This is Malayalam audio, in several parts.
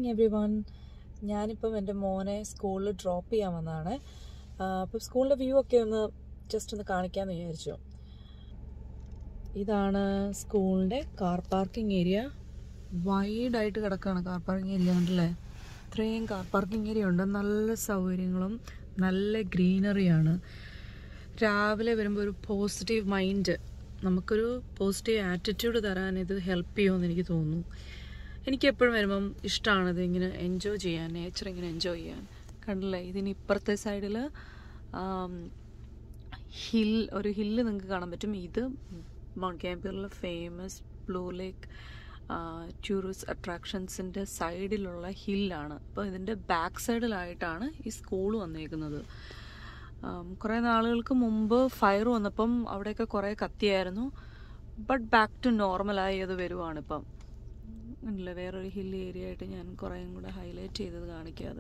മോർണിംഗ് എവ്രി വൺ ഞാനിപ്പം എൻ്റെ മോനെ സ്കൂളിൽ ഡ്രോപ്പ് ചെയ്യാൻ വന്നതാണ് അപ്പം സ്കൂളിൻ്റെ വ്യൂ ഒക്കെ ഒന്ന് ജസ്റ്റ് ഒന്ന് കാണിക്കാമെന്ന് വിചാരിച്ചു ഇതാണ് സ്കൂളിൻ്റെ കാർ പാർക്കിംഗ് ഏരിയ വൈഡായിട്ട് കിടക്കുകയാണ് കാർ പാർക്കിംഗ് ഏരിയ ഉണ്ടല്ലേ ഇത്രയും കാർ പാർക്കിംഗ് ഏരിയ ഉണ്ട് നല്ല സൗകര്യങ്ങളും നല്ല ഗ്രീനറിയാണ് രാവിലെ വരുമ്പോൾ ഒരു പോസിറ്റീവ് മൈൻഡ് നമുക്കൊരു പോസിറ്റീവ് ആറ്റിറ്റ്യൂഡ് തരാൻ ഇത് ഹെൽപ്പ് ചെയ്യുമെന്ന് എനിക്ക് തോന്നുന്നു എനിക്ക് എപ്പോഴും വരുമ്പം ഇഷ്ടമാണിത് ഇങ്ങനെ എൻജോയ് ചെയ്യാൻ നേച്ചർ ഇങ്ങനെ എൻജോയ് ചെയ്യാൻ കണ്ടില്ലേ ഇതിന് ഇപ്പുറത്തെ സൈഡിൽ ഹിൽ ഒരു ഹില്ല് നിങ്ങൾക്ക് കാണാൻ പറ്റും ഇത് മൗണ്ട് ക്യാമ്പിയറിലെ ഫേമസ് ബ്ലൂ ലേക്ക് ടൂറിസ്റ്റ് അട്രാക്ഷൻസിൻ്റെ സൈഡിലുള്ള ഹില്ലാണ് അപ്പോൾ ഇതിൻ്റെ ബാക്ക് സൈഡിലായിട്ടാണ് ഈ സ്കൂൾ വന്നേക്കുന്നത് കുറേ നാളുകൾക്ക് മുമ്പ് ഫയർ വന്നപ്പം അവിടെയൊക്കെ കുറേ കത്തിയായിരുന്നു ബട്ട് ബാക്ക് ടു നോർമലായി അത് വരുവാണിപ്പം ഇല്ല വേറൊരു ഹിൽ ഏരിയ ആയിട്ട് ഞാൻ കുറേയും കൂടെ ഹൈലൈറ്റ് ചെയ്തത് കാണിക്കാതെ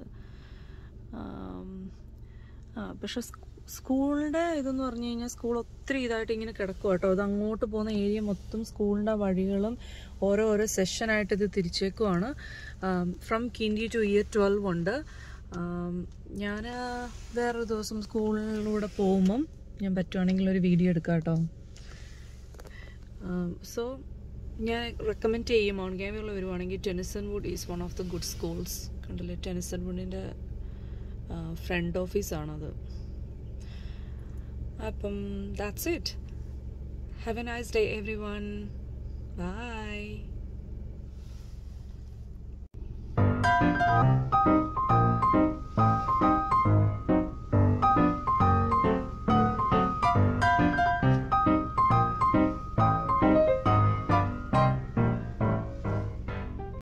ആ പക്ഷെ സ്കൂളിൻ്റെ ഇതെന്ന് പറഞ്ഞു കഴിഞ്ഞാൽ സ്കൂൾ ഒത്തിരി ഇതായിട്ട് ഇങ്ങനെ കിടക്കും കേട്ടോ അത് അങ്ങോട്ട് പോകുന്ന ഏരിയ മൊത്തം സ്കൂളിൻ്റെ വഴികളും ഓരോ ഓരോ സെഷനായിട്ട് ഇത് തിരിച്ചേക്കുവാണ് from kindy to year twelve ഉണ്ട് ഞാൻ വേറൊരു ദിവസം സ്കൂളിലൂടെ പോകുമ്പം ഞാൻ പറ്റുവാണെങ്കിൽ ഒരു വീഡിയോ എടുക്കാം കേട്ടോ സോ ഞാൻ റെക്കമെൻഡ് ചെയ്യും മൗണ്ട് ക്യാമ്പിൽ വരുവാണെങ്കിൽ Tennyson Wood is one of the good schools കണ്ടില്ലേ ടെനിസൺ വുഡിൻ്റെ ഫ്രണ്ട് ഓഫീസാണത് അപ്പം that's it have a nice day everyone by